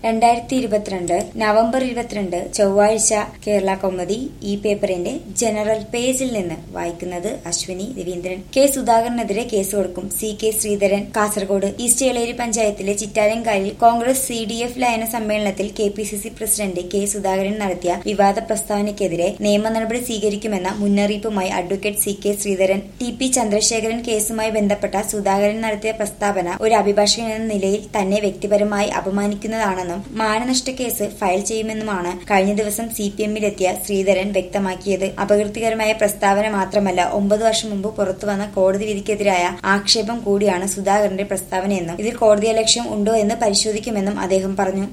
രണ്ടായിരത്തി ഇരുപത്തിരണ്ട് നവംബർ ഇരുപത്തിരണ്ട് ചൊവ്വാഴ്ച കേരള കൗമുദി ഈ പേപ്പറിന്റെ ജനറൽ പേജിൽ നിന്ന് വായിക്കുന്നത് അശ്വിനി രവീന്ദ്രൻ കെ സുധാകരനെതിരെ കേസ് കൊടുക്കും C K Sreedharan Kasaragod east Eleri പഞ്ചായത്തിലെ ചിറ്റാരൻകാലിൽ കോൺഗ്രസ് സി ഡി എഫ് ലയന സമ്മേളനത്തിൽ K P C C president K Sudhakaran നടത്തിയ വിവാദ പ്രസ്താവനയ്ക്കെതിരെ നിയമ നടപടി സ്വീകരിക്കുമെന്ന മുന്നറിയിപ്പുമായി advocate C K Sreedharan T P Chandrasekharan കേസുമായി ബന്ധപ്പെട്ട സുധാകരൻ നടത്തിയ പ്രസ്താവന ഒരു അഭിഭാഷകൻ എന്ന നിലയിൽ തന്നെ വ്യക്തിപരമായി അപമാനിക്കുന്നതാണെന്നും മാനനഷ്ട കേസ് ഫയൽ ചെയ്യുമെന്നുമാണ് കഴിഞ്ഞ ദിവസം സി പി എമ്മിലെത്തിയ ശ്രീധരൻ വ്യക്തമാക്കിയത് അപകീർത്തികരമായ പ്രസ്താവന മാത്രമല്ല ഒമ്പത് വർഷം മുമ്പ് പുറത്തുവന്ന കോടതി വിധിക്കെതിരായ ആക്ഷേപം കൂടിയാണ് സുധാകരന്റെ പ്രസ്താവനയെന്നും ഇതിൽ കോടതിയലക്ഷ്യം ഉണ്ടോ എന്ന് പരിശോധിക്കുമെന്നും അദ്ദേഹം പറഞ്ഞു